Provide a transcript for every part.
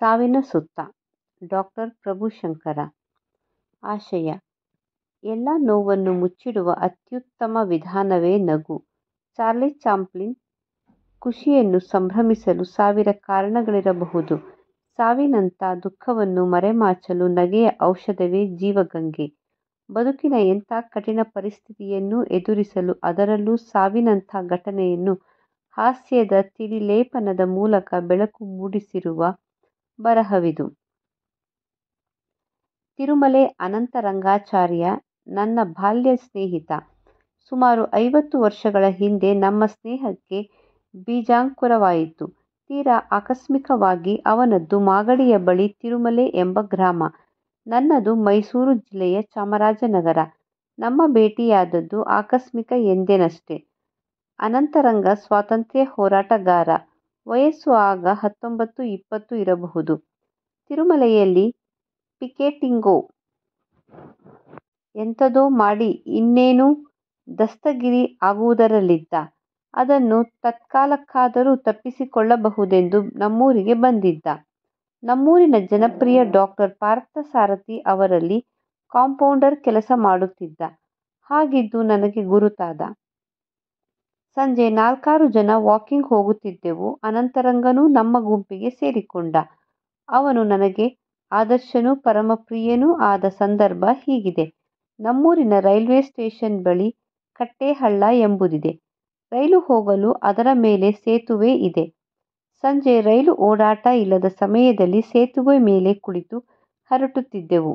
ಸಾವಿನ ಸುತ್ತ ಡಾಕ್ಟರ್ ಪ್ರಭುಶಂಕರ ಆಶಯ ಎಲ್ಲ ನೋವನ್ನು ಮುಚ್ಚಿಡುವ ಅತ್ಯುತ್ತಮ ವಿಧಾನವೇ ನಗು ಚಾರ್ಲಿ ಚಾಪ್ಲಿನ್ ಖುಷಿಯನ್ನು ಸಂಭ್ರಮಿಸಲು ಸಾವಿರ ಕಾರಣಗಳಿರಬಹುದು. ಸಾವಿನಂಥ ದುಃಖವನ್ನು ಮರೆಮಾಚಲು ನಗೆಯ ಔಷಧವೇ ಜೀವಗಂಗೆ. ಬದುಕಿನ ಎಂಥ ಕಠಿಣ ಪರಿಸ್ಥಿತಿಯನ್ನೂ ಎದುರಿಸಲು ಅದರಲ್ಲೂ ಸಾವಿನಂಥ ಘಟನೆಯನ್ನು ಹಾಸ್ಯದ ತಿಳಿಲೇಪನದ ಮೂಲಕ ಬೆಳಕು ಮೂಡಿಸಿರುವ ಬರಹವಿದು. ತಿರುಮಲೆ ಅನಂತರಂಗಾಚಾರ್ಯ ನನ್ನ ಬಾಲ್ಯ ಸ್ನೇಹಿತ. ಸುಮಾರು ಐವತ್ತು ವರ್ಷಗಳ ಹಿಂದೆ ನಮ್ಮ ಸ್ನೇಹಕ್ಕೆ ಬೀಜಾಂಕುರವಾಯಿತು. ತೀರಾ ಆಕಸ್ಮಿಕವಾಗಿ. ಅವನದ್ದು ಮಾಗಡಿಯ ಬಳಿ ತಿರುಮಲೆ ಎಂಬ ಗ್ರಾಮ. ನನ್ನದು ಮೈಸೂರು ಜಿಲ್ಲೆಯ ಚಾಮರಾಜನಗರ. ನಮ್ಮ ಭೇಟಿಯಾದದ್ದು ಆಕಸ್ಮಿಕ ಎಂದೇನಷ್ಟೆ. ಅನಂತರಂಗ ಸ್ವಾತಂತ್ರ್ಯ ಹೋರಾಟಗಾರ. ವಯಸ್ಸು ಆಗ ಹತ್ತೊಂಬತ್ತು ಇಪ್ಪತ್ತು ಇರಬಹುದು. ತಿರುಮಲೆಯಲ್ಲಿ ಪಿಕೆಟಿಂಗೋ ಎಂಥದೋ ಮಾಡಿ ಇನ್ನೇನು ದಸ್ತಗಿರಿ ಆಗುವುದರಲ್ಲಿದ್ದ. ಅದನ್ನು ತತ್ಕಾಲಕ್ಕಾದರೂ ತಪ್ಪಿಸಿಕೊಳ್ಳಬಹುದೆಂದು ನಮ್ಮೂರಿಗೆ ಬಂದಿದ್ದ. ನಮ್ಮೂರಿನ ಜನಪ್ರಿಯ ಡಾಕ್ಟರ್ ಪಾರ್ಥಸಾರಥಿ ಅವರಲ್ಲಿ ಕಾಂಪೌಂಡರ್ ಕೆಲಸ ಮಾಡುತ್ತಿದ್ದ. ಹಾಗಿದ್ದು ನನಗೆ ಗುರುತಾದ. ಸಂಜೆ ನಾಲ್ಕಾರು ಜನ ವಾಕಿಂಗ್ ಹೋಗುತ್ತಿದ್ದೆವು. ಅನಂತರಂಗನೂ ನಮ್ಮ ಗುಂಪಿಗೆ ಸೇರಿಕೊಂಡ. ಅವನು ನನಗೆ ಆದರ್ಶನೂ ಪರಮಪ್ರಿಯನೂ ಆದ ಸಂದರ್ಭ ಹೀಗಿದೆ. ನಮ್ಮೂರಿನ ರೈಲ್ವೆ ಸ್ಟೇಷನ್ ಬಳಿ ಕಟ್ಟೇಹಳ್ಳ ಎಂಬುದಿದೆ. ರೈಲು ಹೋಗಲು ಅದರ ಮೇಲೆ ಸೇತುವೆ ಇದೆ. ಸಂಜೆ ರೈಲು ಓಡಾಟ ಇಲ್ಲದ ಸಮಯದಲ್ಲಿ ಸೇತುವೆ ಮೇಲೆ ಕುಳಿತು ಹರಟುತ್ತಿದ್ದೆವು.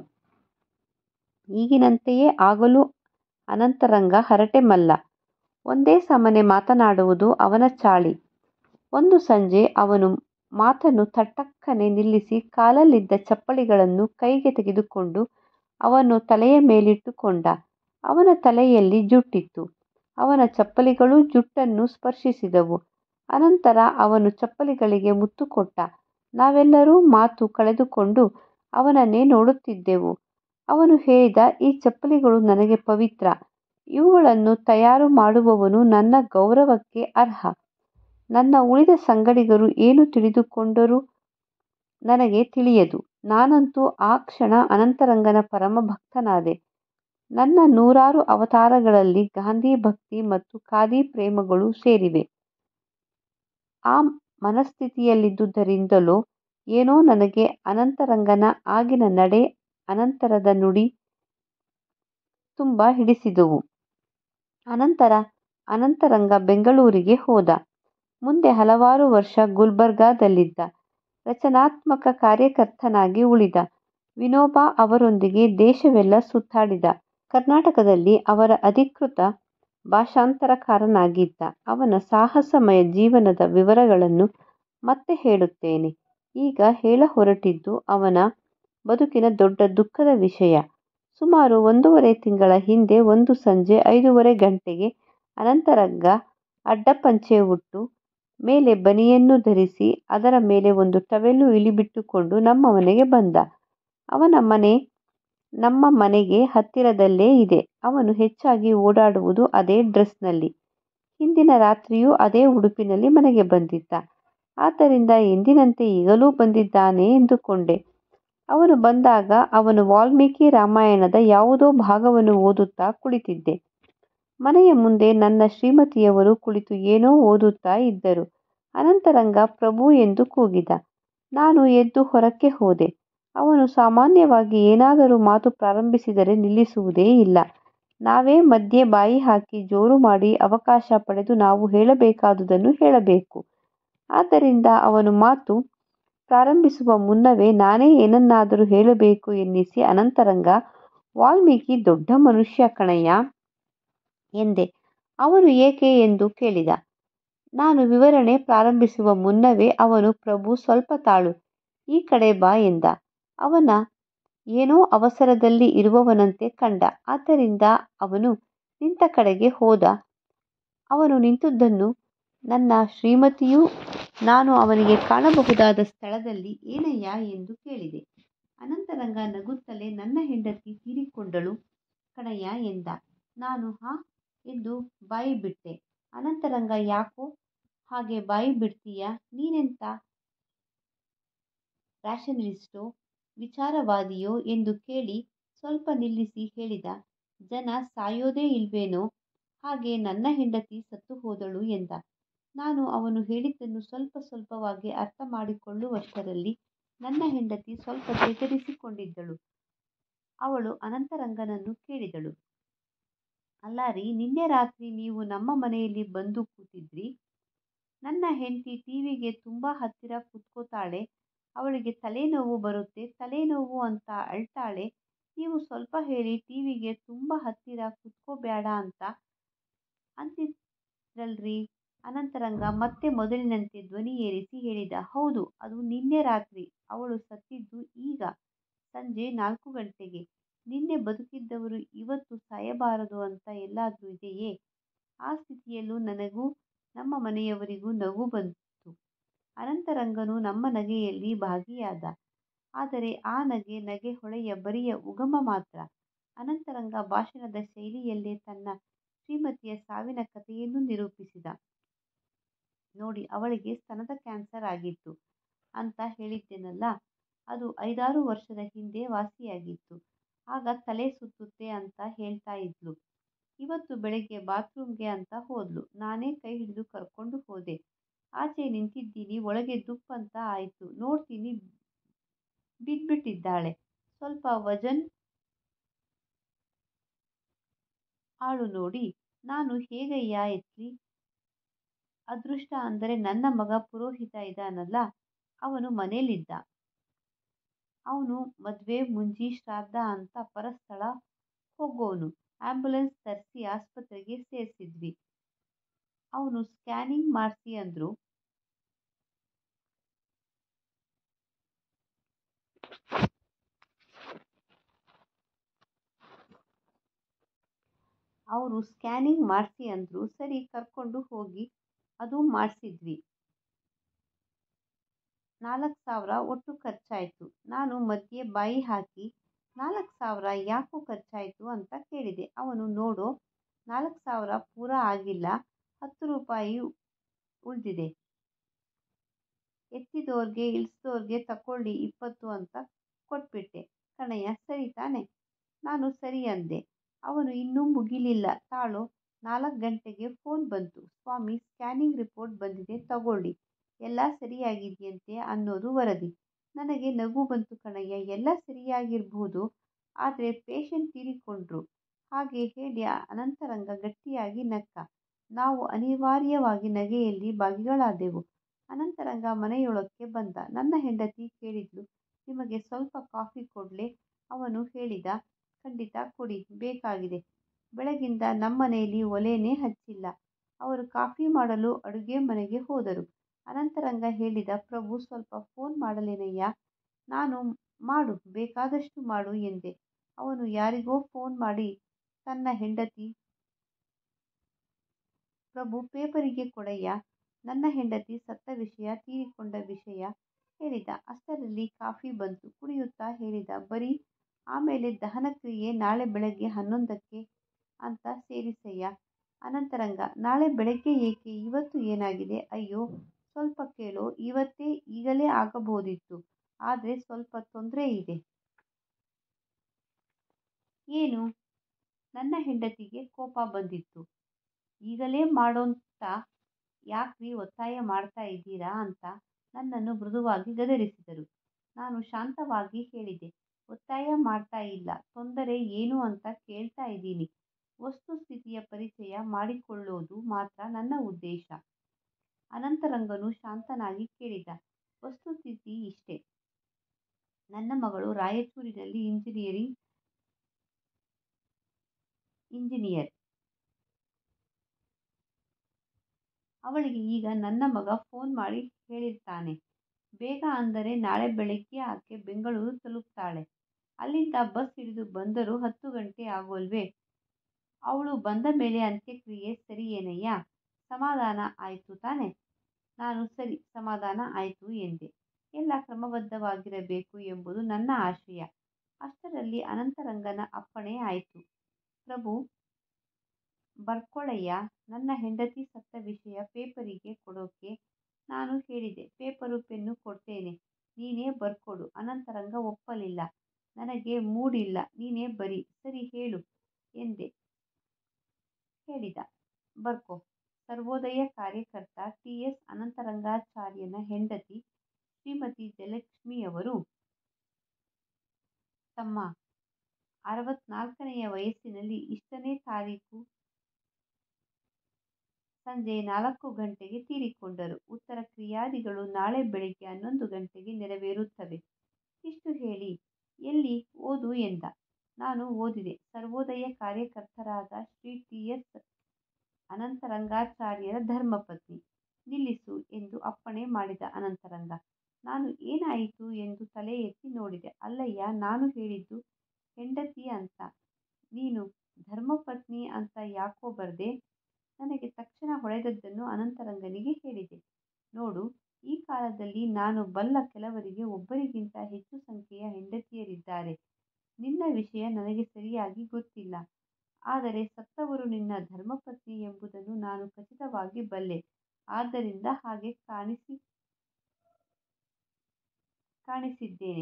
ಈಗಿನಂತೆಯೇ ಆಗಲೂ ಅನಂತರಂಗ ಹರಟೆ ಮಲ್ಲ. ಒಂದೇ ಸಮನೆ ಮಾತನಾಡುವುದು ಅವನ ಚಾಳಿ. ಒಂದು ಸಂಜೆ ಅವನು ಮಾತನ್ನು ಥಟಕ್ಕನೆ ನಿಲ್ಲಿಸಿ ಕಾಲಲ್ಲಿದ್ದ ಚಪ್ಪಲಿಗಳನ್ನು ಕೈಗೆ ತೆಗೆದುಕೊಂಡು ಅವನ್ನು ತಲೆಯ ಮೇಲಿಟ್ಟುಕೊಂಡ. ಅವನ ತಲೆಯಲ್ಲಿ ಜುಟ್ಟಿತ್ತು. ಅವನ ಚಪ್ಪಲಿಗಳೂ ಜುಟ್ಟನ್ನು ಸ್ಪರ್ಶಿಸಿದವು. ಅನಂತರ ಅವನು ಚಪ್ಪಲಿಗಳಿಗೆ ಮುತ್ತು ಕೊಟ್ಟ. ನಾವೆಲ್ಲರೂ ಮಾತು ಕಳೆದುಕೊಂಡು ಅವನನ್ನೇ ನೋಡುತ್ತಿದ್ದೆವು. ಅವನು ಹೇಳಿದ ಈ ಚಪ್ಪಲಿಗಳು ನನಗೆ ಪವಿತ್ರ. ಇವುಗಳನ್ನು ತಯಾರು ಮಾಡುವವನು ನನ್ನ ಗೌರವಕ್ಕೆ ಅರ್ಹ. ನನ್ನ ಉಳಿದ ಸಂಗಡಿಗರು ಏನು ತಿಳಿದುಕೊಂಡರೋ ನನಗೆ ತಿಳಿಯದು. ನಾನಂತೂ ಆ ಕ್ಷಣ ಅನಂತರಂಗನ ಪರಮ ಭಕ್ತನಾದೆ. ನನ್ನ ನೂರಾರು ಅವತಾರಗಳಲ್ಲಿ ಗಾಂಧಿ ಭಕ್ತಿ ಮತ್ತು ಖಾದಿ ಪ್ರೇಮಗಳೂ ಸೇರಿವೆ. ಆ ಮನಸ್ಥಿತಿಯಲ್ಲಿದ್ದುದರಿಂದಲೋ ಏನೋ ನನಗೆ ಅನಂತರಂಗನ ಆಗಿನ ನಡೆ, ಅನಂತರದ ನುಡಿ ತುಂಬ ಹಿಡಿಸಿದುವು. ಅನಂತರ ಅನಂತರಂಗ ಬೆಂಗಳೂರಿಗೆ ಹೋದ. ಮುಂದೆ ಹಲವಾರು ವರ್ಷ ಗುಲ್ಬರ್ಗಾದಲ್ಲಿದ್ದ. ರಚನಾತ್ಮಕ ಕಾರ್ಯಕರ್ತನಾಗಿ ಉಳಿದ. ವಿನೋಬಾ ಅವರೊಂದಿಗೆ ದೇಶವೆಲ್ಲ ಸುತ್ತಾಡಿದ. ಕರ್ನಾಟಕದಲ್ಲಿ ಅವರ ಅಧಿಕೃತ ಭಾಷಾಂತರಕಾರನಾಗಿದ್ದ. ಅವನ ಸಾಹಸಮಯ ಜೀವನದ ವಿವರಗಳನ್ನು ಮತ್ತೆ ಹೇಳುತ್ತೇನೆ. ಈಗ ಹೇಳಹೊರಟಿದ್ದು ಅವನ ಬದುಕಿನ ದೊಡ್ಡ ದುಃಖದ ವಿಷಯ. ಸುಮಾರು ಒಂದೂವರೆ ತಿಂಗಳ ಹಿಂದೆ ಒಂದು ಸಂಜೆ ಐದೂವರೆ ಗಂಟೆಗೆ ಅನಂತರಂಗ ಅಡ್ಡಪಂಚೆ ಉಟ್ಟು, ಮೇಲೆ ಬನಿಯನ್ನು ಧರಿಸಿ, ಅದರ ಮೇಲೆ ಒಂದು ಟವೆಲ್ ಇಳಿಬಿಟ್ಟುಕೊಂಡು ನಮ್ಮ ಮನೆಗೆ ಬಂದ. ಅವನ ಮನೆ ನಮ್ಮ ಮನೆಗೆ ಹತ್ತಿರದಲ್ಲೇ ಇದೆ. ಅವನು ಹೆಚ್ಚಾಗಿ ಓಡಾಡುವುದು ಅದೇ ಡ್ರೆಸ್ ನಲ್ಲಿ. ಹಿಂದಿನ ರಾತ್ರಿಯೂ ಅದೇ ಉಡುಪಿನಲ್ಲಿ ಮನೆಗೆ ಬಂದಿದ್ದ. ಆದ್ದರಿಂದ ಎಂದಿನಂತೆ ಈಗಲೂ ಬಂದಿದ್ದಾನೆ ಎಂದುಕೊಂಡೆ. ಅವನು ಬಂದಾಗ ಅವನು ವಾಲ್ಮೀಕಿ ರಾಮಾಯಣದ ಯಾವುದೋ ಭಾಗವನ್ನು ಓದುತ್ತಾ ಕುಳಿತಿದ್ದೆ. ಮನೆಯ ಮುಂದೆ ನನ್ನ ಶ್ರೀಮತಿಯವರು ಕುಳಿತು ಏನೋ ಓದುತ್ತಾ ಇದ್ದರು. ಅನಂತರಂಗ ಪ್ರಭೂ ಎಂದು ಕೂಗಿದ. ನಾನು ಎದ್ದು ಹೊರಕ್ಕೆ ಹೋದೆ. ಅವನು ಸಾಮಾನ್ಯವಾಗಿ ಏನಾದರೂ ಮಾತು ಪ್ರಾರಂಭಿಸಿದರೆ ನಿಲ್ಲಿಸುವುದೇ ಇಲ್ಲ. ನಾವೇ ಮಧ್ಯೆ ಬಾಯಿಹಾಕಿ ಜೋರು ಮಾಡಿ ಅವಕಾಶ ಪಡೆದು ನಾವು ಹೇಳಬೇಕಾದುದನ್ನು ಹೇಳಬೇಕು. ಆದ್ದರಿಂದ ಅವನು ಮಾತು ಪ್ರಾರಂಭಿಸುವ ಮುನ್ನವೇ ನಾನೇ ಏನನ್ನಾದರೂ ಹೇಳಬೇಕು ಎನ್ನಿಸಿ ಅನಂತರಂಗ, ವಾಲ್ಮೀಕಿ ದೊಡ್ಡ ಮನುಷ್ಯ ಕಣಯ್ಯ ಎಂದೆ. ಅವನು ಏಕೆ ಎಂದು ಕೇಳಿದ. ನಾನು ವಿವರಣೆ ಪ್ರಾರಂಭಿಸುವ ಮುನ್ನವೇ ಅವನು ಪ್ರಭೂ ಸ್ವಲ್ಪ ತಾಳು, ಈ ಕಡೆ ಬಾ ಎಂದ. ಅವನ ಏನೋ ಅವಸರದಲ್ಲಿ ಇರುವವನಂತೆ ಕಂಡ. ಆದ್ದರಿಂದ ಅವನು ನಿಂತ ಕಡೆಗೆ ಹೋದ. ಅವನು ನಿಂತುದನ್ನು ನನ್ನ ಶ್ರೀಮತಿಯೂ ನಾನು ಅವನಿಗೆ ಕಾಣಬಹುದಾದ ಸ್ಥಳದಲ್ಲಿ ಏನಯ್ಯಾ ಎಂದು ಕೇಳಿದೆ. ಅನಂತರಂಗ ನಗುತ್ತಲೇ ನನ್ನ ಹೆಂಡತಿ ತೀರಿಕೊಂಡಳು ಕಣಯ್ಯ ಎಂದ. ನಾನು ಹಾಂ ಎಂದು ಬಾಯಿ ಬಿಟ್ಟೆ. ಅನಂತರಂಗ ಯಾಕೋ ಹಾಗೆ ಬಾಯಿ ಬಿಡ್ತೀಯ, ನೀನೆಂಥ ರ್ಯಾಷನಲಿಸ್ಟೋ ವಿಚಾರವಾದಿಯೋ ಎಂದು ಕೇಳಿ ಸ್ವಲ್ಪ ನಿಲ್ಲಿಸಿ ಹೇಳಿದ. ಜನ ಸಾಯೋದೇ ಇಲ್ವೇನೋ ಹಾಗೆ ನನ್ನ ಹೆಂಡತಿ ಸತ್ತುಹೋದಳು ಎಂದ. ನಾನು ಅವನು ಹೇಳಿದ್ದನ್ನು ಸ್ವಲ್ಪ ಸ್ವಲ್ಪವಾಗಿ ಅರ್ಥಮಾಡಿಕೊಳ್ಳುವಷ್ಟರಲ್ಲಿ ನನ್ನ ಹೆಂಡತಿ ಸ್ವಲ್ಪ ಚೇತರಿಸಿಕೊಂಡಿದ್ದಳು. ಅವಳು ಅನಂತರಂಗನನ್ನು ಕೇಳಿದಳು. ಅಲ್ಲಾರಿ ನಿನ್ನೆ ರಾತ್ರಿ ನೀವು ನಮ್ಮ ಮನೆಯಲ್ಲಿ ಬಂದು ಕೂತಿದ್ರಿ. ನನ್ನ ಹೆಂಡ್ತಿ ಟಿವಿಗೆ ತುಂಬಾ ಹತ್ತಿರ ಕೂತ್ಕೋತಾಳೆ. ಅವಳಿಗೆ ತಲೆನೋವು ಬರುತ್ತೆ ತಲೆನೋವು ಅಂತ ಅಳ್ತಾಳೆ. ನೀವು ಸ್ವಲ್ಪ ಹೇಳಿ ಟಿವಿಗೆ ತುಂಬಾ ಹತ್ತಿರ ಕೂತ್ಕೋಬ್ಯಾಡ ಅಂತ ಅಂದಿದ್ರಲ್ರಿ ಅನಂತರಂಗ ಮತ್ತೆ ಮೊದಲಿನಂತೆ ಧ್ವನಿ ಏರಿಸಿ ಹೇಳಿದ. ಹೌದು ಅದು ನಿನ್ನೆ ರಾತ್ರಿ. ಅವಳು ಸತ್ತಿದ್ದು ಈಗ ಸಂಜೆ ನಾಲ್ಕು ಗಂಟೆಗೆ. ನಿನ್ನೆ ಬದುಕಿದ್ದವರು ಇವತ್ತು ಸಾಯಬಾರದು ಅಂತ ಎಲ್ಲಾದ್ರೂ ಇದೆಯೇ? ಆ ಸ್ಥಿತಿಯಲ್ಲೂ ನನಗೂ ನಮ್ಮ ಮನೆಯವರಿಗೂ ನಗು ಬಂತು. ಅನಂತರಂಗನು ನಮ್ಮ ನಗೆಯಲ್ಲಿ ಭಾಗಿಯಾದ. ಆದರೆ ಆ ನಗೆ ನಗೆಹೊಳೆಯ ಬರಿಯ ಉಗಮ ಮಾತ್ರ. ಅನಂತರಂಗ ಭಾಷಣದ ಶೈಲಿಯಲ್ಲೇ ತನ್ನ ಶ್ರೀಮತಿಯ ಸಾವಿನ ಕಥೆಯನ್ನು ನಿರೂಪಿಸಿದ. ನೋಡಿ ಅವಳಿಗೆ ಸ್ತನದ ಕ್ಯಾನ್ಸರ್ ಆಗಿತ್ತು ಅಂತ ಹೇಳಿದ್ದೆನಲ್ಲ ಅದು ಐದಾರು ವರ್ಷದ ಹಿಂದೆ ವಾಸಿಯಾಗಿತ್ತು. ಆಗ ತಲೆ ಸುತ್ತುತ್ತೆ ಅಂತ ಹೇಳ್ತಾ ಇದ್ಲು. ಇವತ್ತು ಬೆಳಿಗ್ಗೆ ಬಾತ್ರೂಮ್ಗೆ ಅಂತ ಹೋದ್ಲು. ನಾನೇ ಕೈಹಿಡಿದು ಕರ್ಕೊಂಡು ಹೋದೆ. ಆಚೆ ನಿಂತಿದ್ದೀನಿ ಒಳಗೆ ದುಪ್ ಅಂತ ಆಯ್ತು. ನೋಡ್ತೀನಿ ಬಿದ್ಬಿಟ್ಟಿದ್ದಾಳೆ. ಸ್ವಲ್ಪ ವಜನ್ ಆಳು ನೋಡಿ. ನಾನು ಹೇಗಯ್ಯಾ ಎತ್ಲಿ? ಅದೃಷ್ಟ ಅಂದ್ರೆ ನನ್ನ ಮಗ ಪುರೋಹಿತ ಇದಾನಲ್ಲ ಅವನು ಮನೇಲಿದ್ದ. ಅವ್ನು ಮದ್ವೆ ಮುಂಜಿ ಶ್ರಾದ್ದ ಅಂತ ಪರಸ್ಥಳ ಹೋಗೋನು. ಆಂಬ್ಯುಲೆನ್ಸ್ ತರ್ಸಿ ಆಸ್ಪತ್ರೆಗೆ ಸೇರ್ಸಿದ್ವಿ. ಅವ್ನು ಸ್ಕ್ಯಾನಿಂಗ್ ಮಾಡ್ಸಿ ಅಂದ್ರು. ಅವ್ರು ಸ್ಕ್ಯಾನಿಂಗ್ ಮಾಡ್ಸಿ ಅಂದ್ರು ಸರಿ ಕರ್ಕೊಂಡು ಹೋಗಿ ಅದೂ ಮಾಡ್ಸಿದ್ವಿ. ನಾಲ್ಕ್ ಸಾವ್ರ ಒಟ್ಟು ಖರ್ಚಾಯ್ತು. ನಾನು ಮಧ್ಯೆ ಬಾಯಿ ಹಾಕಿ ನಾಲ್ಕ್ ಸಾವ್ರ ಯಾಕೋ ಖರ್ಚಾಯ್ತು ಅಂತ ಕೇಳಿದೆ. ಅವನು ನೋಡೋ ನಾಲ್ಕ್ ಸಾವ್ರ ಪೂರಾ ಆಗಿಲ್ಲ ಹತ್ತು ರೂಪಾಯಿ ಉಳ್ದಿದೆ. ಎತ್ತಿದೋರ್ಗೆ ಇಳ್ಸಿದೋರ್ಗೆ ತಕೊಳ್ರಿ ಇಪ್ಪತ್ತು ಅಂತ ಕೊಟ್ಬಿಟ್ಟೆ ಕಣಯ್ಯ ಸರಿ ತಾನೆ? ನಾನು ಸರಿ ಅಂದೆ. ಅವನು ಇನ್ನೂ ಮುಗೀಲಿಲ್ಲ ತಾಳೋ ನಾಲ್ಕ್ ಗಂಟೆಗೆ ಫೋನ್ ಬಂತು. ಸ್ವಾಮಿ ಸ್ಕ್ಯಾನಿಂಗ್ ರಿಪೋರ್ಟ್ ಬಂದಿದೆ ತಗೊಳ್ಳಿ ಎಲ್ಲಾ ಸರಿಯಾಗಿದ್ಯಂತೆ ಅನ್ನೋದು ವರದಿ. ನನಗೆ ನಗು ಬಂತು ಕಣಯ್ಯ ಎಲ್ಲಾ ಸರಿಯಾಗಿರ್ಬಹುದು ಆದ್ರೆ ಪೇಷಂಟ್ ತೀರಿಕೊಂಡ್ರು ಹಾಗೆ ಹೇಳಿ ಅನಂತರಂಗ ಗಟ್ಟಿಯಾಗಿ ನಕ್ಕ. ನಾವು ಅನಿವಾರ್ಯವಾಗಿ ನಗೆಯಲ್ಲಿ ಭಾಗಿಗಳಾದೆವು. ಅನಂತರಂಗ ಮನೆಯೊಳಕ್ಕೆ ಬಂದ. ನನ್ನ ಹೆಂಡತಿ ಕೇಳಿದ್ಲು ನಿಮಗೆ ಸ್ವಲ್ಪ ಕಾಫಿ ಕೊಡ್ಲೇ? ಅವನು ಹೇಳಿದ ಖಂಡಿತ ಕೊಡಿ ಬೇಕಾಗಿದೆ. ಬೆಳಗಿಂದ ನಮ್ಮನೇಲಿ ಒಲೇನೇ ಹಚ್ಚಿಲ್ಲ. ಅವರು ಕಾಫಿ ಮಾಡಲು ಅಡುಗೆ ಮನೆಗೆ ಹೋದರು. ಅನಂತರಂಗ ಹೇಳಿದ ಪ್ರಭು ಸ್ವಲ್ಪ ಫೋನ್ ಮಾಡಲೇನಯ್ಯ? ನಾನು ಮಾಡು ಬೇಕಾದಷ್ಟು ಮಾಡು ಎಂದೆ. ಅವನು ಯಾರಿಗೋ ಫೋನ್ ಮಾಡಿ ತನ್ನ ಹೆಂಡತಿ ಪ್ರಭು ಪೇಪರಿಗೆ ಕೊಡಯ್ಯ ನನ್ನ ಹೆಂಡತಿ ಸತ್ತ ವಿಷಯ ತೀರಿಕೊಂಡ ವಿಷಯ ಹೇಳಿದ. ಅಷ್ಟರಲ್ಲಿ ಕಾಫಿ ಬಂತು. ಕುಡಿಯುತ್ತಾ ಹೇಳಿದ ಬರೀ ಆಮೇಲೆ ದಹನಕ್ರಿಯೆ ನಾಳೆ ಬೆಳಗ್ಗೆ ಹನ್ನೊಂದಕ್ಕೆ ಅಂತ ಸೇರಿಸಯ್ಯ. ಅನಂತರಂಗ ನಾಳೆ ಬೆಳಗ್ಗೆ ಏಕೆ ಇವತ್ತು ಏನಾಗಿದೆ? ಅಯ್ಯೋ ಸ್ವಲ್ಪ ಕೇಳೋ ಇವತ್ತೇ ಈಗಲೇ ಆಗಬಹುದಿತ್ತು. ಆದ್ರೆ ಸ್ವಲ್ಪ ತೊಂದ್ರೆ ಇದೆ. ಏನು? ನನ್ನ ಹೆಂಡತಿಗೆ ಕೋಪ ಬಂದಿತ್ತು. ಈಗಲೇ ಮಾಡೋಂತ ಯಾಕ್ರಿ ಒತ್ತಾಯ ಮಾಡ್ತಾ ಇದ್ದೀರಾ ಅಂತ ನನ್ನನ್ನು ಮೃದುವಾಗಿ ಗದರಿಸಿದರು. ನಾನು ಶಾಂತವಾಗಿ ಹೇಳಿದೆ ಒತ್ತಾಯ ಮಾಡ್ತಾ ಇಲ್ಲ ತೊಂದರೆ ಏನು ಅಂತ ಕೇಳ್ತಾ ಇದೀನಿ. ವಸ್ತುಸ್ಥಿತಿಯ ಪರಿಚಯ ಮಾಡಿಕೊಳ್ಳೋದು ಮಾತ್ರ ನನ್ನ ಉದ್ದೇಶ. ಅನಂತರಂಗನು ಶಾಂತನಾಗಿ ಕೇಳಿದ. ವಸ್ತುಸ್ಥಿತಿ ಇಷ್ಟೇ. ನನ್ನ ಮಗಳು ರಾಯಚೂರಿನಲ್ಲಿ ಇಂಜಿನಿಯರ್. ಅವಳಿಗೆ ಈಗ ನನ್ನ ಮಗ ಫೋನ್ ಮಾಡಿ ಹೇಳಿರ್ತಾನೆ. ಬೇಗ ಅಂದರೆ ನಾಳೆ ಬೆಳಿಗ್ಗೆ ಆಕೆ ಬೆಂಗಳೂರು ತಲುಪ್ತಾಳೆ. ಅಲ್ಲಿಂದ ಬಸ್ ಹಿಡಿದು ಬಂದರೂ ಹತ್ತು ಗಂಟೆ ಆಗೋಲ್ವೇ? ಅವ್ಳು ಬಂದ ಮೇಲೆ ಅಂತ್ಯಕ್ರಿಯೆ ಸರಿಯೇನಯ್ಯ? ಸಮಾಧಾನ ಆಯ್ತು ತಾನೆ? ನಾನು ಸರಿ ಸಮಾಧಾನ ಆಯ್ತು ಎಂದೆ. ಎಲ್ಲ ಕ್ರಮಬದ್ಧವಾಗಿರಬೇಕು ಎಂಬುದು ನನ್ನ ಆಶಯ. ಅಷ್ಟರಲ್ಲಿ ಅನಂತರಂಗನ ಅಪ್ಪಣೆ ಆಯ್ತು. ಪ್ರಭು ಬರ್ಕೊಳಯ್ಯ ನನ್ನ ಹೆಂಡತಿ ಸತ್ತ ವಿಷಯ ಪೇಪರಿಗೆ ಕೊಡೋಕೆ. ನಾನು ಹೇಳಿದೆ ಪೇಪರು ಪೆನ್ನು ಕೊಡ್ತೇನೆ ನೀನೇ ಬರ್ಕೊಡು ಅನಂತರಂಗ ಒಪ್ಪಲಿಲ್ಲ ನನಗೆ ಮೂಡಿಲ್ಲ ನೀನೇ ಬರಿ ಸರಿ ಹೇಳು ಎಂದೇ ಹೇಳಿದ ಬರ್ಕೊ ಸರ್ವೋದಯ ಕಾರ್ಯಕರ್ತ ಟಿ ಎಸ್ ಅನಂತರಂಗಾಚಾರ್ಯನ ಹೆಂಡತಿ ಶ್ರೀಮತಿ ಜಯಲಕ್ಷ್ಮಿಯವರು ತಮ್ಮ ಅರವತ್ನಾಲ್ಕನೆಯ ವಯಸ್ಸಿನಲ್ಲಿ ಇಷ್ಟನೇ ತಾರೀಖು ಸಂಜೆ ನಾಲ್ಕು ಗಂಟೆಗೆ ತೀರಿಕೊಂಡರು ಉತ್ತರ ಕ್ರಿಯಾದಿಗಳು ನಾಳೆ ಬೆಳಿಗ್ಗೆ ಹನ್ನೊಂದು ಗಂಟೆಗೆ ನೆರವೇರುತ್ತವೆ ಇಷ್ಟು ಹೇಳಿ ಎಲ್ಲಿ ಓದು ಎಂದ ನಾನು ಓದಿದೆ ಸರ್ವೋದಯ ಕಾರ್ಯಕರ್ತರಾದ ಶ್ರೀ ಟಿ ಎಸ್ ಅನಂತರಂಗಾಚಾರ್ಯರ ಧರ್ಮಪತ್ನಿ ನಿಲ್ಲಿಸು ಎಂದು ಅಪ್ಪಣೆ ಮಾಡಿದ ಅನಂತರಂಗ ನಾನು ಏನಾಯಿತು ಎಂದು ತಲೆ ಎತ್ತಿ ನೋಡಿದೆ ಅಲ್ಲಯ್ಯ ನಾನು ಹೇಳಿದ್ದು ಹೆಂಡತಿ ಅಂತ ನೀನು ಧರ್ಮಪತ್ನಿ ಅಂತ ಯಾಕೋ ಬರ್ದೆ ನನಗೆ ತಕ್ಷಣ ಹೊಳೆದದ್ದನ್ನು ಅನಂತರಂಗನಿಗೆ ಹೇಳಿದೆ ನೋಡು ಈ ಕಾಲದಲ್ಲಿ ನಾನು ಬಲ್ಲ ಕೆಲವರಿಗೆ ಒಬ್ಬರಿಗಿಂತ ಹೆಚ್ಚು ಸಂಖ್ಯೆಯ ಹೆಂಡತಿಯರಿದ್ದಾರೆ ನಿನ್ನ ವಿಷಯ ನನಗೆ ಸರಿಯಾಗಿ ಗೊತ್ತಿಲ್ಲ ಆದರೆ ಸತ್ತವರು ನಿನ್ನ ಧರ್ಮಪತ್ನಿ ಎಂಬುದನ್ನು ನಾನು ಖಚಿತವಾಗಿ ಬಲ್ಲೆ ಆದ್ದರಿಂದ ಹಾಗೆ ಕಾಣಿಸಿ ಕಾಣಿಸಿದ್ದೇನೆ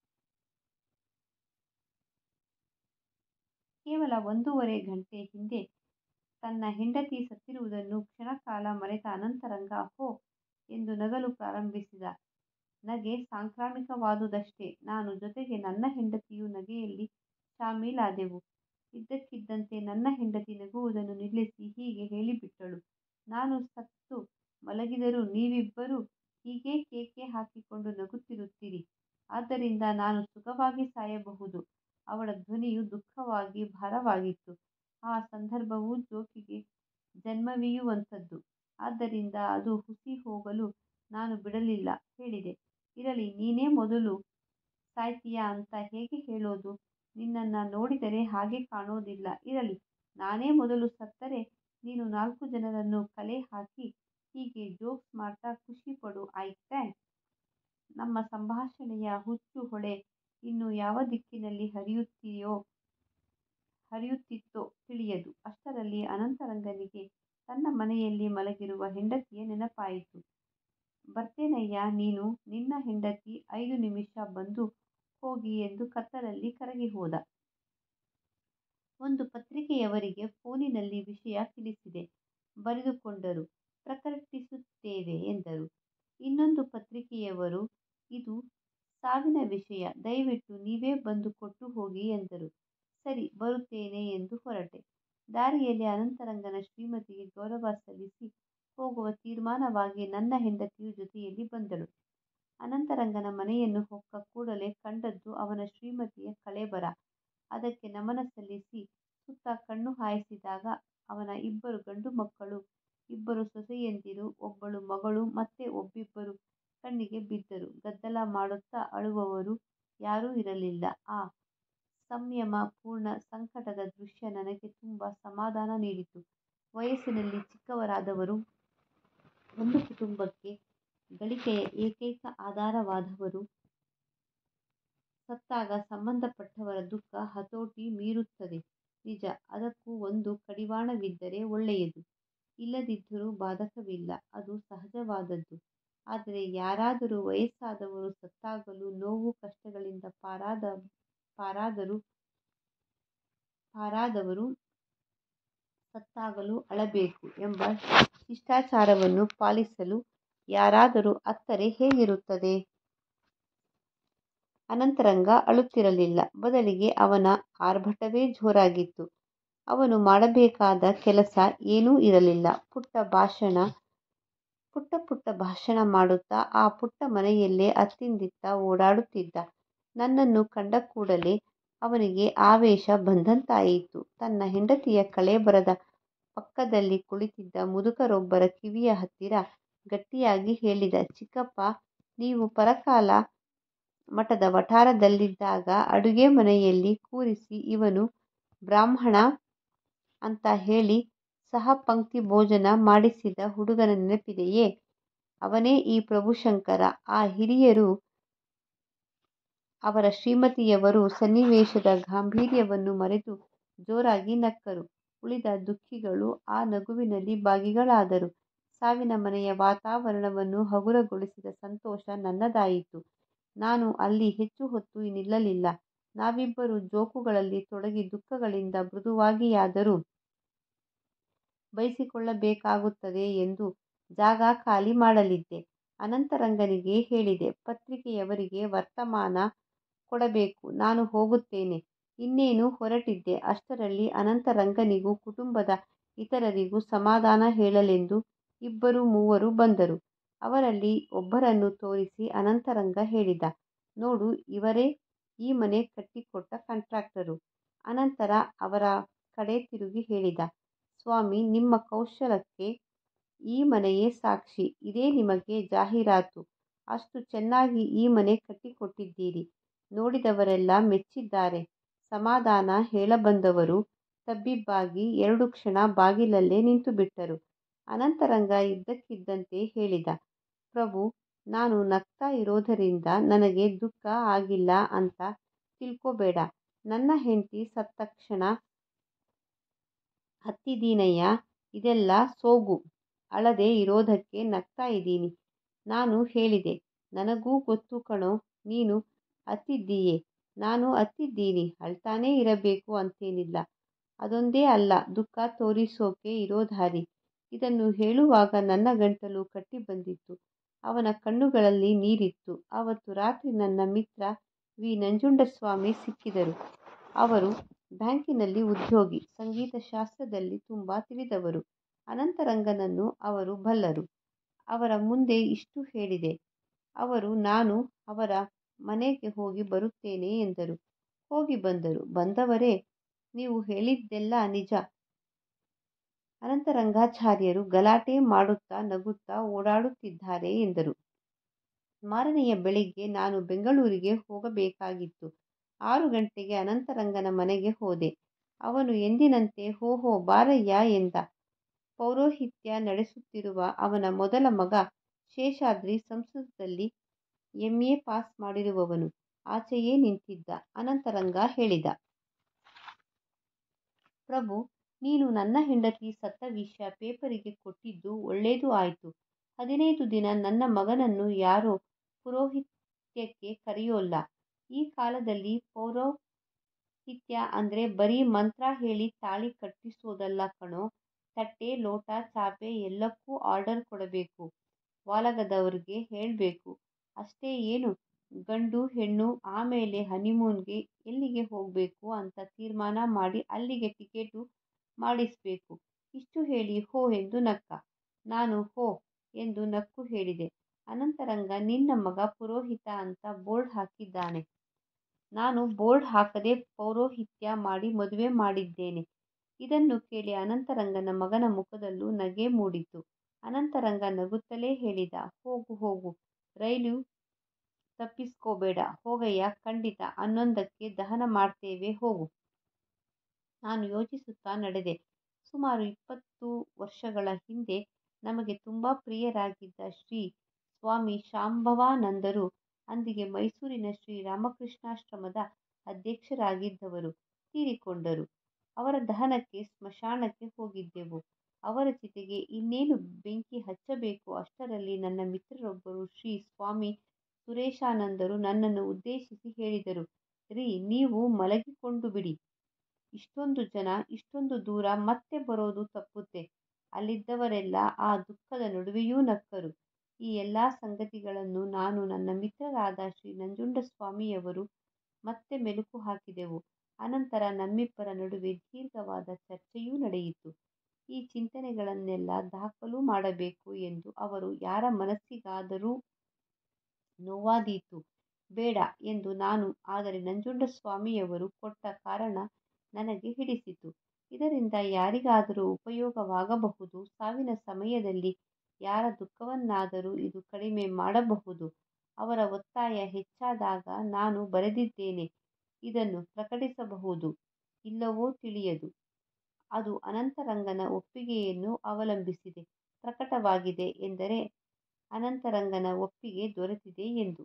ಕೇವಲ ಒಂದೂವರೆ ಗಂಟೆ ಹಿಂದೆ ತನ್ನ ಹೆಂಡತಿ ಸತ್ತಿರುವುದನ್ನು ಕ್ಷಣಕಾಲ ಮರೆತ ಅನಂತರಂಗ ಹೋ ಎಂದು ನಗಲು ಪ್ರಾರಂಭಿಸಿದ ನಗೆ ಸಾಂಕ್ರಾಮಿಕವಾದುದಷ್ಟೇ ನಾನು ಜೊತೆಗೆ ನನ್ನ ಹೆಂಡತಿಯೂ ನಗೆಯಲ್ಲಿ ಶಾಮೀಲಾದೆವು ಇದ್ದಕ್ಕಿದ್ದಂತೆ ನನ್ನ ಹೆಂಡತಿ ನಗುವುದನ್ನು ನಿಲ್ಲಿಸಿ ಹೀಗೆ ಹೇಳಿಬಿಟ್ಟಳು ನಾನು ಸತ್ತು ಮಲಗಿದರೂ ನೀವಿಬ್ಬರೂ ಹೀಗೇ ಕೇಕೆ ಹಾಕಿಕೊಂಡು ನಗುತ್ತಿರುತ್ತೀರಿ ಆದ್ದರಿಂದ ನಾನು ಸುಖವಾಗಿ ಸಾಯಬಹುದು ಅವಳ ಧ್ವನಿಯು ದುಃಖವಾಗಿ ಭಾರವಾಗಿತ್ತು ಆ ಸಂದರ್ಭವು ಜೋಕಿಗೆ ಜನ್ಮವೀಯುವಂಥದ್ದು ಆದ್ದರಿಂದ ಅದು ಹುಸಿ ಹೋಗಲು ನಾನು ಬಿಡಲಿಲ್ಲ ಹೇಳಿದೆ ಇರಲಿ ನೀನೇ ಮೊದಲು ಸಾಯ್ತೀಯಾ ಅಂತ ಹೇಗೆ ಹೇಳೋದು ನಿನ್ನನ್ನು ನೋಡಿದರೆ ಹಾಗೆ ಕಾಣೋದಿಲ್ಲ ಇರಲಿ ನಾನೇ ಮೊದಲು ಸತ್ತರೆ ನೀನು ನಾಲ್ಕು ಜನರನ್ನು ಕಲೆ ಹಾಕಿ ಹೀಗೆ ಜೋಕ್ಸ್ ಮಾಡ್ತಾ ಖುಷಿ ಪಡು ಆಯ್ತೇ ನಮ್ಮ ಸಂಭಾಷಣೆಯ ಹುಚ್ಚು ಹೊಳೆ ಇನ್ನು ಯಾವ ದಿಕ್ಕಿನಲ್ಲಿ ಹರಿಯುತ್ತೀಯೋ ಹರಿಯುತ್ತಿತ್ತೋ ತಿಳಿಯದು ಅಷ್ಟರಲ್ಲಿ ಅನಂತರಂಗನಿಗೆ ತನ್ನ ಮನೆಯಲ್ಲಿ ಮಲಗಿರುವ ಹೆಂಡತಿಯ ನೆನಪಾಯಿತು ಬರ್ತೇನಯ್ಯ ನೀನು ನಿನ್ನ ಹೆಂಡತಿ ಐದು ನಿಮಿಷ ಬಂದು ಹೋಗಿ ಎಂದು ಕತ್ತಲಲ್ಲಿ ಕರಗಿ ಹೋದ ಒಂದು ಪತ್ರಿಕೆಯವರಿಗೆ ಫೋನಿನಲ್ಲಿ ವಿಷಯ ತಿಳಿಸಿದೆ ಬರೆದುಕೊಂಡರು ಪ್ರಕಟಿಸುತ್ತೇವೆ ಎಂದರು ಇನ್ನೊಂದು ಪತ್ರಿಕೆಯವರು ಇದು ಸಾವಿನ ವಿಷಯ ದಯವಿಟ್ಟು ನೀವೇ ಬಂದು ಕೊಟ್ಟು ಹೋಗಿ ಎಂದರು ಸರಿ ಬರುತ್ತೇನೆ ಎಂದು ಹೊರಟೆ ದಾರಿಯಲ್ಲಿ ಅನಂತರಂಗನ ಶ್ರೀಮತಿಗೆ ಗೌರವ ಸಲ್ಲಿಸಿ ಹೋಗುವ ತೀರ್ಮಾನವಾಗಿ ನನ್ನ ಹೆಂಡತಿಯೂ ಜೊತೆಯಲ್ಲಿ ಬಂದಳು ಅನಂತರಂಗನ ಮನೆಯನ್ನು ಹೊಕ್ಕ ಕೂಡಲೇ ಕಂಡದ್ದು ಅವನ ಶ್ರೀಮತಿಯ ಕಳೇಬರ ಅದಕ್ಕೆ ನಮನ ಸಲ್ಲಿಸಿ ಸುತ್ತ ಕಣ್ಣು ಹಾಯಿಸಿದಾಗ ಅವನ ಇಬ್ಬರು ಗಂಡು ಮಕ್ಕಳು ಇಬ್ಬರು ಸೊಸೆಯಂದಿರು ಒಬ್ಬಳು ಮಗಳು ಮತ್ತೆ ಒಬ್ಬಿಬ್ಬರು ಕಣ್ಣಿಗೆ ಬಿದ್ದರು ಗದ್ದಲ ಮಾಡುತ್ತಾ ಅಳುವವರು ಯಾರೂ ಇರಲಿಲ್ಲ ಆ ಸಂಯಮ ಪೂರ್ಣ ಸಂಕಟದ ದೃಶ್ಯ ನನಗೆ ತುಂಬ ಸಮಾಧಾನ ನೀಡಿತು ವಯಸ್ಸಿನಲ್ಲಿ ಚಿಕ್ಕವರಾದವರು ಒಂದು ಕುಟುಂಬಕ್ಕೆ ಗಳಿಕೆಯ ಏಕೈಕ ಆಧಾರವಾದವರು ಸತ್ತಾಗ ಸಂಬಂಧಪಟ್ಟವರ ದುಃಖ ಹತೋಟಿ ಮೀರುತ್ತದೆ ನಿಜ ಅದಕ್ಕೂ ಒಂದು ಕಡಿವಾಣವಿದ್ದರೆ ಒಳ್ಳೆಯದು ಇಲ್ಲದಿದ್ದರೂ ಬಾಧಕವಿಲ್ಲ ಅದು ಸಹಜವಾದದ್ದು ಆದರೆ ಯಾರಾದರೂ ವಯಸ್ಸಾದವರು ಸತ್ತಾಗಲೂ ನೋವು ಕಷ್ಟಗಳಿಂದ ಪಾರಾದ ಪಾರಾದರು ಪಾರಾದವರು ಸತ್ತಾಗಲೂ ಅಳಬೇಕು ಎಂಬ ಶಿಷ್ಟಾಚಾರವನ್ನು ಪಾಲಿಸಲು ಯಾರಾದರೂ ಅತ್ತರೆ ಹೇಗಿರುತ್ತದೆ ಅನಂತರಂಗ ಅಳುತ್ತಿರಲಿಲ್ಲ ಬದಲಿಗೆ ಅವನ ಆರ್ಭಟವೇ ಜೋರಾಗಿತ್ತು ಅವನು ಮಾಡಬೇಕಾದ ಕೆಲಸ ಏನೂ ಇರಲಿಲ್ಲ ಪುಟ್ಟ ಭಾಷಣ ಪುಟ್ಟ ಪುಟ್ಟ ಭಾಷಣ ಮಾಡುತ್ತಾ ಆ ಪುಟ್ಟ ಮನೆಯಲ್ಲೇ ಅತ್ತಿಂದಿತ್ತ ಓಡಾಡುತ್ತಿದ್ದ ನನ್ನನ್ನು ಕಂಡ ಕೂಡಲೇ ಅವನಿಗೆ ಆವೇಶ ಬಂದಂತಾಯಿತು ತನ್ನ ಹೆಂಡತಿಯ ಕಳೇಬರದ ಪಕ್ಕದಲ್ಲಿ ಕುಳಿತಿದ್ದ ಮುದುಕರೊಬ್ಬರ ಕಿವಿಯ ಹತ್ತಿರ ಗಟ್ಟಿಯಾಗಿ ಹೇಳಿದ ಚಿಕ್ಕಪ್ಪ ನೀವು ಪರಕಾಲ ಮಠದ ವಠಾರದಲ್ಲಿದ್ದಾಗ ಅಡುಗೆ ಮನೆಯಲ್ಲಿ ಕೂರಿಸಿ ಇವನು ಬ್ರಾಹ್ಮಣ ಅಂತ ಹೇಳಿ ಸಹಪಂಕ್ತಿ ಭೋಜನ ಮಾಡಿಸಿದ ಹುಡುಗನ ನೆನಪಿದೆಯೇ ಅವನೇ ಈ ಪ್ರಭುಶಂಕರ ಆ ಹಿರಿಯರು ಅವರ ಶ್ರೀಮತಿಯವರು ಸನ್ನಿವೇಶದ ಗಾಂಭೀರ್ಯವನ್ನು ಮರೆತು ಜೋರಾಗಿ ನಕ್ಕರು ಉಳಿದ ದುಃಖಿಗಳು ಆ ನಗುವಿನಲ್ಲಿ ಭಾಗಿಗಳಾದರು ಸಾವಿನ ಮನೆಯ ವಾತಾವರಣವನ್ನು ಹಗುರಗೊಳಿಸಿದ ಸಂತೋಷ ನನ್ನದಾಯಿತು ನಾನು ಅಲ್ಲಿ ಹೆಚ್ಚು ಹೊತ್ತು ನಿಲ್ಲಲಿಲ್ಲ. ನಾವಿಬ್ಬರೂ ಜೋಕುಗಳಲ್ಲಿ ತೊಡಗಿ ದುಃಖಗಳಿಂದ ಮೃದುವಾಗಿಯಾದರೂ ಬೈಸಿಕೊಳ್ಳಬೇಕಾಗುತ್ತದೆ ಎಂದು ಜಾಗ ಖಾಲಿ ಮಾಡಲಿದ್ದೆ. ಅನಂತರಂಗನಿಗೆ ಹೇಳಿದೆ. ಪತ್ರಿಕೆಯವರಿಗೆ ವರ್ತಮಾನ ಕೊಡಬೇಕು. ನಾನು ಹೋಗುತ್ತೇನೆ. ಇನ್ನೇನು ಹೊರಟಿದ್ದೆ. ಅಷ್ಟರಲ್ಲಿ ಅನಂತರಂಗನಿಗೂ ಕುಟುಂಬದ ಇತರರಿಗೂ ಸಮಾಧಾನ ಹೇಳಲೆಂದು ಇಬ್ಬರು ಮೂವರು ಬಂದರು. ಅವರಲ್ಲಿ ಒಬ್ಬರನ್ನು ತೋರಿಸಿ ಅನಂತರಂಗ ಹೇಳಿದ, ನೋಡು ಇವರೇ ಈ ಮನೆ ಕಟ್ಟಿಕೊಟ್ಟ ಕಾಂಟ್ರಾಕ್ಟರು. ಅನಂತರ ಅವರ ಕಡೆ ತಿರುಗಿ ಹೇಳಿದ, ಸ್ವಾಮಿ ನಿಮ್ಮ ಕೌಶಲಕ್ಕೆ ಈ ಮನೆಯೇ ಸಾಕ್ಷಿ. ಇದೇ ನಿಮಗೆ ಜಾಹೀರಾತು. ಅಷ್ಟು ಚೆನ್ನಾಗಿ ಈ ಮನೆ ಕಟ್ಟಿಕೊಟ್ಟಿದ್ದೀರಿ. ನೋಡಿದವರೆಲ್ಲ ಮೆಚ್ಚಿದ್ದಾರೆ. ಸಮಾಧಾನ ಹೇಳಬಂದವರು ತಬ್ಬಿಬ್ಬಾಗಿ ಎರಡು ಕ್ಷಣ ಬಾಗಿಲಲ್ಲೇ ನಿಂತುಬಿಟ್ಟರು. ಅನಂತರಂಗ ಇದ್ದಕ್ಕಿದ್ದಂತೆ ಹೇಳಿದ, ಪ್ರಭೂ ನಾನು ನಗ್ತಾ ಇರೋದರಿಂದ ನನಗೆ ದುಃಖ ಆಗಿಲ್ಲ ಅಂತ ತಿಳ್ಕೋಬೇಡ. ನನ್ನ ಹೆಂಡ್ತಿ ಸತ್ತಕ್ಷಣ ಅತ್ತಿದ್ದೀನಯ್ಯ. ಇದೆಲ್ಲ ಸೋಗು. ಅಳದೇ ಇರೋದಕ್ಕೆ ನಗ್ತಾ ಇದೀನಿ. ನಾನು ಹೇಳಿದೆ, ನನಗೂ ಗೊತ್ತು ಕಣೋ ನೀನು ಅತ್ತಿದ್ದೀಯೆ. ನಾನೂ ಅತ್ತಿದ್ದೀನಿ. ಅಳ್ತಾನೇ ಇರಬೇಕು ಅಂತೇನಿಲ್ಲ. ಅದೊಂದೇ ಅಲ್ಲ ದುಃಖ ತೋರಿಸೋಕೆ ಇರೋ ದಾರಿ. ಇದನ್ನು ಹೇಳುವಾಗ ನನ್ನ ಗಂಟಲು ಕಟ್ಟಿಬಂದಿತ್ತು. ಅವನ ಕಣ್ಣುಗಳಲ್ಲಿ ನೀರಿತ್ತು. ಆವತ್ತು ರಾತ್ರಿ ನನ್ನ ಮಿತ್ರ ವಿ. ನಂಜುಂಡಸ್ವಾಮಿ ಸಿಕ್ಕಿದರು. ಅವರು ಬ್ಯಾಂಕಿನಲ್ಲಿ ಉದ್ಯೋಗಿ. ಸಂಗೀತ ಶಾಸ್ತ್ರದಲ್ಲಿ ತುಂಬಾ ತಿಳಿದವರು. ಅನಂತರಂಗನನ್ನು ಅವರು ಬಲ್ಲರು. ಅವರ ಮುಂದೆ ಇಷ್ಟು ಹೇಳಿದೆ. ಅವರು ನಾನು ಅವರ ಮನೆಗೆ ಹೋಗಿ ಬರುತ್ತೇನೆ ಎಂದರು. ಹೋಗಿ ಬಂದರು. ಬಂದವರೇ ನೀವು ಹೇಳಿದ್ದೆಲ್ಲ ನಿಜ. ಅನಂತರಂಗಾಚಾರ್ಯರು ಗಲಾಟೆ ಮಾಡುತ್ತಾ ನಗುತ್ತಾ ಓಡಾಡುತ್ತಿದ್ದಾರೆ ಎಂದರು. ಮಾರನೆಯ ಬೆಳಿಗ್ಗೆ ನಾನು ಬೆಂಗಳೂರಿಗೆ ಹೋಗಬೇಕಾಗಿತ್ತು. ಆರು ಗಂಟೆಗೆ ಅನಂತರಂಗನ ಮನೆಗೆ ಹೋದೆ. ಅವನು ಎಂದಿನಂತೆ ಓಹೋ ಬಾರಯ್ಯ ಎಂದ. ಪೌರೋಹಿತ್ಯ ನಡೆಸುತ್ತಿರುವ ಅವನ ಮೊದಲ ಮಗ ಶೇಷಾದ್ರಿ ಸಂಸ್ಕೃತದಲ್ಲಿ ಎಂ. ಎ. ಪಾಸ್ ಮಾಡಿರುವವನು. ಆಚೆಯೇ ನಿಂತಿದ್ದ. ಅನಂತರಂಗ ಹೇಳಿದ. ಪ್ರಭೂ ನೀನು ನನ್ನ ಹೆಂಡತಿ ಸತ್ತ ವಿಷಯ ಪೇಪರಿಗೆ ಕೊಟ್ಟಿದ್ದು ಒಳ್ಳೇದು ಆಯ್ತು. ಹದಿನೈದು ದಿನ ನನ್ನ ಮಗನನ್ನು ಯಾರೂ ಪುರೋಹಿತ್ಯಕ್ಕೆ ಕರೆಯೋಲ್ಲ. ಈ ಕಾಲದಲ್ಲಿ ಪೌರೋಹಿತ್ಯ ಅಂದ್ರೆ ಬರೀ ಮಂತ್ರ ಹೇಳಿ ತಾಳಿ ಕಟ್ಟಿಸೋದಲ್ಲ ಕಣೋ. ತಟ್ಟೆ, ಲೋಟ, ಚಾಪೆ ಎಲ್ಲಕ್ಕೂ ಆರ್ಡರ್ ಕೊಡಬೇಕು. ವಾಲಗದವ್ರಿಗೆ ಹೇಳ್ಬೇಕು. ಅಷ್ಟೇ ಏನು ಗಂಡು ಹೆಣ್ಣು ಆಮೇಲೆ ಹನಿಮೂನ್ಗೆ ಎಲ್ಲಿಗೆ ಹೋಗ್ಬೇಕು ಅಂತ ತೀರ್ಮಾನ ಮಾಡಿ ಅಲ್ಲಿಗೆ ಟಿಕೇಟು ಮಾಡಿಸ್ಬೇಕು. ಇಷ್ಟು ಹೇಳಿ ಹೋ ಎಂದು ನಕ್ಕ. ನಾನು ಹೋ ಎಂದು ನಕ್ಕು ಹೇಳಿದೆ, ಅನಂತರಂಗ ನಿನ್ನ ಮಗ ಪುರೋಹಿತ ಅಂತ ಬೋರ್ಡ್ ಹಾಕಿದ್ದಾನೆ. ನಾನು ಬೋರ್ಡ್ ಹಾಕದೆ ಪೌರೋಹಿತ್ಯ ಮಾಡಿ ಮದುವೆ ಮಾಡಿದ್ದೇನೆ. ಇದನ್ನು ಕೇಳಿ ಅನಂತರಂಗನ ಮಗನ ಮುಖದಲ್ಲೂ ನಗೆ ಮೂಡಿತು. ಅನಂತರಂಗ ನಗುತ್ತಲೇ ಹೇಳಿದ, ಹೋಗು ಹೋಗು. ರೈಲು ತಪ್ಪಿಸ್ಕೋಬೇಡ. ಹೋಗಯ್ಯ ಖಂಡಿತ ಹನ್ನೊಂದಕ್ಕೆ ದಹನ ಮಾಡ್ತೇವೆ ಹೋಗು. ನಾನು ಯೋಚಿಸುತ್ತಾ ನಡೆದೆ. ಸುಮಾರು ಇಪ್ಪತ್ತು ವರ್ಷಗಳ ಹಿಂದೆ ನಮಗೆ ತುಂಬಾ ಪ್ರಿಯರಾಗಿದ್ದ ಶ್ರೀ ಸ್ವಾಮಿ ಶಾಂಭವಾನಂದರು ಅಂದಿಗೆ ಮೈಸೂರಿನ ಶ್ರೀ ರಾಮಕೃಷ್ಣಾಶ್ರಮದ ಅಧ್ಯಕ್ಷರಾಗಿದ್ದವರು ತೀರಿಕೊಂಡರು. ಅವರ ದಹನಕ್ಕೆ ಸ್ಮಶಾನಕ್ಕೆ ಹೋಗಿದ್ದೆವು. ಅವರ ಚಿತೆಗೆ ಇನ್ನೇನು ಬೆಂಕಿ ಹಚ್ಚಬೇಕು ಅಷ್ಟರಲ್ಲಿ ನನ್ನ ಮಿತ್ರರೊಬ್ಬರು ಶ್ರೀ ಸ್ವಾಮಿ ಸುರೇಶಾನಂದರು ನನ್ನನ್ನು ಉದ್ದೇಶಿಸಿ ಹೇಳಿದರು, ರೀ ನೀವು ಮಲಗಿಕೊಂಡುಬಿಡಿ. ಇಷ್ಟೊಂದು ಜನ ಇಷ್ಟೊಂದು ದೂರ ಮತ್ತೆ ಬರೋದು ತಪ್ಪುತ್ತೆ. ಅಲ್ಲಿದ್ದವರೆಲ್ಲ ಆ ದುಃಖದ ನಡುವೆಯೂ ನಕ್ಕರು. ಈ ಎಲ್ಲ ಸಂಗತಿಗಳನ್ನು ನಾನು ನನ್ನ ಮಿತ್ರರಾದ ಶ್ರೀ ನಂಜುಂಡಸ್ವಾಮಿಯವರು ಮತ್ತೆ ಮೆಲುಕು ಹಾಕಿದೆವು. ಅನಂತರ ನಮ್ಮಿಬ್ಬರ ನಡುವೆ ದೀರ್ಘವಾದ ಚರ್ಚೆಯೂ ನಡೆಯಿತು. ಈ ಚಿಂತನೆಗಳನ್ನೆಲ್ಲ ದಾಖಲು ಮಾಡಬೇಕು ಎಂದು ಅವರು ಯಾರ ಮನಸ್ಸಿಗಾದರೂ ನೋವಾದೀತು ಬೇಡ ಎಂದು ನಾನು ಆದರೆ ನಂಜುಂಡಸ್ವಾಮಿಯವರು ಕೊಟ್ಟ ಕಾರಣ ನನಗೆ ಹಿಡಿಸಿತು. ಇದರಿಂದ ಯಾರಿಗಾದರೂ ಉಪಯೋಗವಾಗಬಹುದು. ಸಾವಿನ ಸಮಯದಲ್ಲಿ ಯಾರ ದುಃಖವನ್ನಾದರೂ ಇದು ಕಡಿಮೆ ಮಾಡಬಹುದು. ಅವರ ಒತ್ತಾಯ ಹೆಚ್ಚಾದಾಗ ನಾನು ಬರೆದಿದ್ದೇನೆ. ಇದನ್ನು ಪ್ರಕಟಿಸಬಹುದೋ ಇಲ್ಲವೋ ತಿಳಿಯದು. ಅದು ಅನಂತರಂಗನ ಒಪ್ಪಿಗೆಯನ್ನು ಅವಲಂಬಿಸಿದೆ. ಪ್ರಕಟವಾಗಿದೆ ಎಂದರೆ ಅನಂತರಂಗನ ಒಪ್ಪಿಗೆ ದೊರೆತಿದೆ ಎಂದು.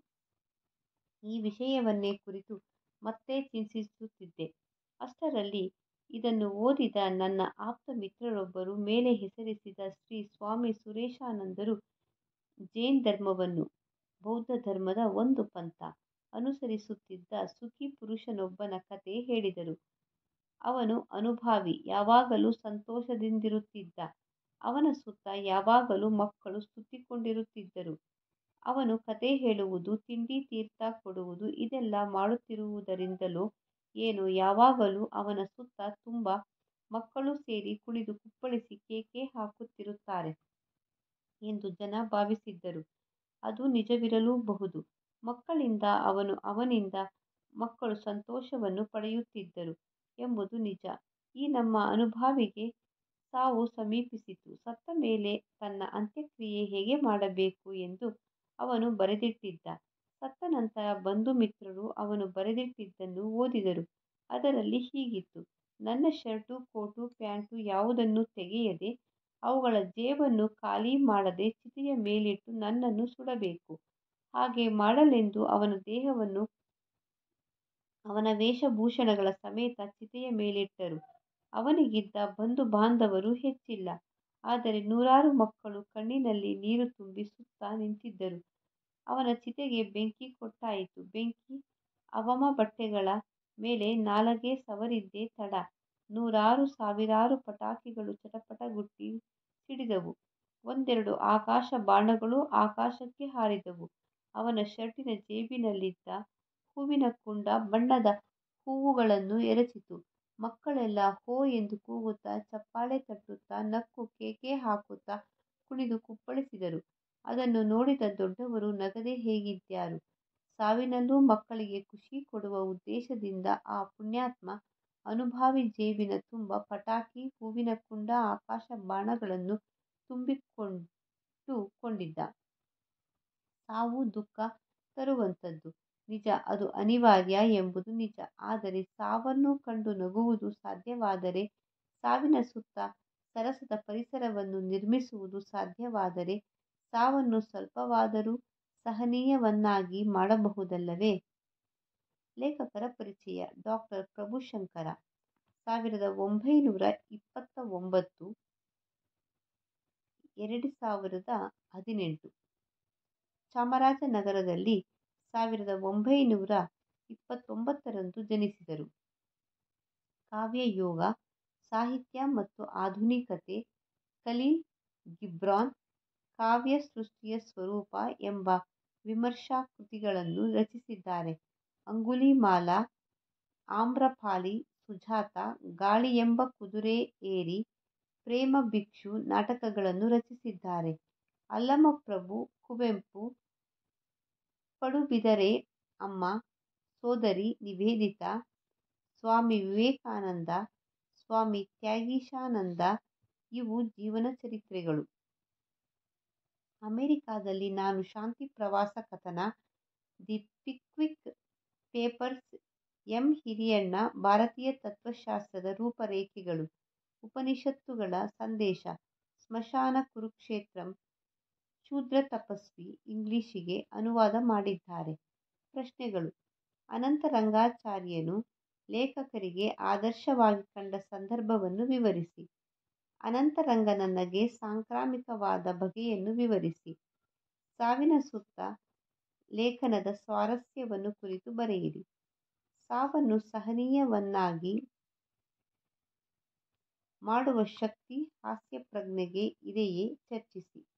ಈ ವಿಷಯವನ್ನೇ ಕುರಿತು ಮತ್ತೆ ಚಿಂತಿಸುತ್ತಿದ್ದೆ. ಅಷ್ಟರಲ್ಲಿ ಇದನ್ನು ಓದಿದ ನನ್ನ ಆಪ್ತ ಮಿತ್ರರೊಬ್ಬರು ಮೇಲೆ ಹೆಸರಿಸಿದ ಶ್ರೀ ಸ್ವಾಮಿ ಸುರೇಶಾನಂದರು ಝೆನ್ ಧರ್ಮವನ್ನು ಬೌದ್ಧ ಧರ್ಮದ ಒಂದು ಪಂಥ ಅನುಸರಿಸುತ್ತಿದ್ದ ಸುಖಿ ಪುರುಷನೊಬ್ಬನ ಕಥೆ ಹೇಳಿದರು. ಅವನು ಅನುಭಾವಿ, ಯಾವಾಗಲೂ ಸಂತೋಷದಿಂದಿರುತ್ತಿದ್ದ. ಅವನ ಸುತ್ತ ಯಾವಾಗಲೂ ಮಕ್ಕಳು ಸುತ್ತಿಕೊಂಡಿರುತ್ತಿದ್ದರು. ಅವನು ಕಥೆ ಹೇಳುವುದು, ತಿಂಡಿ ತೀರ್ಥ ಕೊಡುವುದು ಇದೆಲ್ಲ ಮಾಡುತ್ತಿರುವುದರಿಂದಲೋ ಏನೋ ಯಾವಾಗಲೂ ಅವನ ಸುತ್ತ ತುಂಬ ಮಕ್ಕಳು ಸೇರಿ ಕುಣಿದು ಕುಪ್ಪಳಿಸಿ ಕೇಕೆ ಹಾಕುತ್ತಿರುತ್ತಾರೆ ಎಂದು ಜನ ಭಾವಿಸಿದ್ದರು. ಅದು ನಿಜವಿರಲೂಬಹುದು. ಮಕ್ಕಳಿಂದ ಅವನು ಅವನಿಂದ ಮಕ್ಕಳು ಸಂತೋಷವನ್ನು ಪಡೆಯುತ್ತಿದ್ದರು ಎಂಬುದು ನಿಜ. ಈ ನಮ್ಮ ಅನುಭಾವಿಗೆ ಸಾವು ಸಮೀಪಿಸಿತು. ಸತ್ತ ಮೇಲೆ ತನ್ನ ಅಂತ್ಯಕ್ರಿಯೆ ಹೇಗೆ ಮಾಡಬೇಕು ಎಂದು ಅವನು ಬರೆದಿಟ್ಟಿದ್ದ. ಸತ್ತ ನಂತರ ಬಂಧು ಮಿತ್ರರು ಅವನು ಬರೆದಿಟ್ಟಿದ್ದನ್ನು ಓದಿದರು. ಅದರಲ್ಲಿ ಹೀಗಿತ್ತು ನನ್ನ ಷರ್ಟು, ಕೋಟು, ಪ್ಯಾಂಟು ಯಾವುದನ್ನೂ ತೆಗೆಯದೆ, ಅವುಗಳ ಜೇಬನ್ನೂ ಖಾಲಿ ಮಾಡದೆ ಚಿತೆಯ ಮೇಲಿಟ್ಟು ನನ್ನನ್ನು ಸುಡಬೇಕು. ಹಾಗೆ ಮಾಡಲೆಂದು ಅವನ ದೇಹವನ್ನು ಅವನ ವೇಷಭೂಷಣಗಳ ಸಮೇತ ಚಿತೆಯ ಮೇಲಿಟ್ಟರು. ಅವನಿಗಿದ್ದ ಬಂಧು ಬಾಂಧವರು ಹೆಚ್ಚಿಲ್ಲ. ಆದರೆ ನೂರಾರು ಮಕ್ಕಳು ಕಣ್ಣಿನಲ್ಲಿ ನೀರು ತುಂಬಿ ಸುತ್ತ ನಿಂತಿದ್ದರು. ಅವನ ಚಿತೆಗೆ ಬೆಂಕಿ ಕೊಟ್ಟಾಯಿತು. ಬೆಂಕಿ ಅವಮ ಬಟ್ಟೆಗಳ ಮೇಲೆ ನಾಲಗೆ ಸವರಿದ್ದೇ ತಡ. ನೂರಾರು ಸಾವಿರಾರು ಪಟಾಕಿಗಳು ಚಟಪಟಗುಟ್ಟಿ ಸಿಡಿದವು. ಒಂದೆರಡು ಆಕಾಶ ಬಾಣಗಳೂ ಆಕಾಶಕ್ಕೆ ಹಾರಿದವು. ಅವನ ಷರ್ಟಿನ ಜೇಬಿನಲ್ಲಿದ್ದ ಹೂವಿನಕುಂಡ ಬಣ್ಣದ ಹೂವುಗಳನ್ನು ಎರಚಿತು. ಮಕ್ಕಳೆಲ್ಲ ಹೋ ಎಂದು ಕೂಗುತ್ತಾ, ಚಪ್ಪಾಳೆ ತಟ್ಟುತ್ತಾ, ನಕ್ಕು ಕೇಕೆ ಹಾಕುತ್ತಾ ಕುಣಿದು ಕುಪ್ಪಳಿಸಿದರು. ಅದನ್ನು ನೋಡಿದ ದೊಡ್ಡವರು ನಗದೆ ಹೇಗಿದ್ಯಾರು? ಸಾವಿನಲ್ಲೂ ಮಕ್ಕಳಿಗೆ ಖುಷಿ ಕೊಡುವ ಉದ್ದೇಶದಿಂದ ಆ ಪುಣ್ಯಾತ್ಮ ಅನುಭಾವಿ ಜೇಬಿನ ತುಂಬ ಪಟಾಕಿ, ಹೂವಿನಕುಂಡ, ಆಕಾಶ ಬಾಣಗಳನ್ನು ತುಂಬಿಟ್ಟು ಕೊಂಡಿದ್ದ. ಸಾವು ದುಃಖ ತರುವಂಥದ್ದು. ನಿಜ, ಅದು ಅನಿವಾರ್ಯ ಎಂಬುದು ನಿಜ. ಆದರೆ ಸಾವನ್ನು ಕಂಡು ನಗುವುದು ಸಾಧ್ಯವಾದರೆ, ಸಾವಿನ ಸುತ್ತ ಸರಸದ ಪರಿಸರವನ್ನು ನಿರ್ಮಿಸುವುದು ಸಾಧ್ಯವಾದರೆ ಸಾವನ್ನು ಸ್ವಲ್ಪವಾದರೂ ಸಹನೀಯವನ್ನಾಗಿ ಮಾಡಬಹುದಲ್ಲವೇ? ಲೇಖಕರ ಪರಿಚಯ ಡಾ. ಪ್ರಭುಶಂಕರ ಸಾವಿರದ ಒಂಭೈನೂರ ಇಪ್ಪತ್ತ ಒಂಭತ್ತು ಎರಡುಸಾವಿರದ ಹದಿನೆಂಟು ಚಾಮರಾಜನಗರದಲ್ಲಿ ಸಾವಿರದ ಒಂಭೈನೂರ ಇಪ್ಪತ್ತೊಂಬತ್ತರಂದು ಜನಿಸಿದರು. ಕಾವ್ಯಯೋಗ, ಸಾಹಿತ್ಯ ಮತ್ತು ಆಧುನಿಕತೆ ಖಲೀಲ್ ಗಿಬ್ರಾನ್ ಕಾವ್ಯ ಸೃಷ್ಟಿಯ ಸ್ವರೂಪ ಎಂಬ ವಿಮರ್ಶಾ ಕೃತಿಗಳನ್ನು ರಚಿಸಿದ್ದಾರೆ. ಅಂಗುಲೀಮಾಲ, ಆಮ್ರಪಾಲಿ, ಸುಜಾತ, ಗಾಳಿಯೆಂಬ ಕುದುರೆ ಏರಿ, ಪ್ರೇಮಭಿಕ್ಷು ನಾಟಕಗಳನ್ನು ರಚಿಸಿದ್ದಾರೆ. ಅಲ್ಲಮಪ್ರಭು, ಕುವೆಂಪು, ಪಡುಬಿದರೆ ಅಮ್ಮ, ಸೋದರಿ ನಿವೇದಿತಾ, ಸ್ವಾಮಿ ವಿವೇಕಾನಂದ, ಸ್ವಾಮಿ ತ್ಯಾಗೀಶಾನಂದ ಇವು ಜೀವನಚರಿತ್ರೆಗಳು. ಅಮೆರಿಕಾದಲ್ಲಿ ನಾನು ಶಾಂತಿ ಪ್ರವಾಸ ಕಥನ, the Pickwick Papers, M. Hiriyanna, ಭಾರತೀಯ ತತ್ವಶಾಸ್ತ್ರದ ರೂಪರೇಖೆಗಳು, ಉಪನಿಷತ್ತುಗಳ ಸಂದೇಶ, ಸ್ಮಶಾನ ಕುರುಕ್ಷೇತ್ರಂ, ಶೂದ್ರತಪಸ್ವಿ ಇಂಗ್ಲಿಷಿಗೆ ಅನುವಾದ ಮಾಡಿದ್ದಾರೆ. ಪ್ರಶ್ನೆಗಳು ಅನಂತರಂಗಾಚಾರ್ಯನು ಲೇಖಕರಿಗೆ ಆದರ್ಶವಾಗಿ ಕಂಡ ಸಂದರ್ಭವನ್ನು ವಿವರಿಸಿ. ಅನಂತರಂಗ ನನಗೆ ಸಾಂಕ್ರಾಮಿಕವಾದ ಬಗೆಯನ್ನು ವಿವರಿಸಿ. ಸಾವಿನ ಸುತ್ತ ಲೇಖನದ ಸ್ವಾರಸ್ಯವನ್ನು ಕುರಿತು ಬರೆಯಿರಿ. ಸಾವನ್ನು ಸಹನೀಯವನ್ನಾಗಿ ಮಾಡುವ ಶಕ್ತಿ ಹಾಸ್ಯಪ್ರಜ್ಞೆಗೆ ಇದೆಯೇ? ಚರ್ಚಿಸಿ.